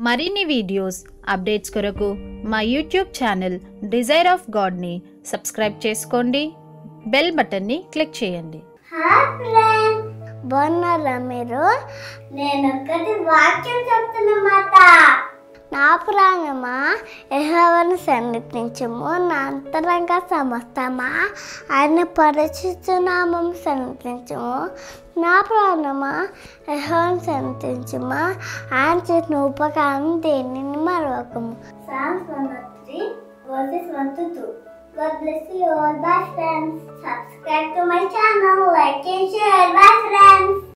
మరిన్ని videos updates కొరకు మా యూట్యూబ్ ఛానల్ డిజైర్ ఆఫ్ గాడ్ని సబ్స్క్రైబ్ చేసుకోండి బెల్ బటన్ని క్లిక్ చేయండి హాయ్ ఫ్రెండ్ బాగున్నారా మీరు నేను ఒక్కటి వాక్యం చెప్తున్నమాట నా ప్రాణమా యెహోవాను సన్నిధించము నా అంతరంగ సమస్తమా ఆయన పరిశుద్ధ నామం సన్నిధించము నా ప్రాణమా యెహోవాను సన్నిధించమా ఆయన చేసిన ఉపకారం దేనిని మరొకము songs one three verses one to two God bless you all. Bye friends. Subscribe to my channel, like and share. Bye friends.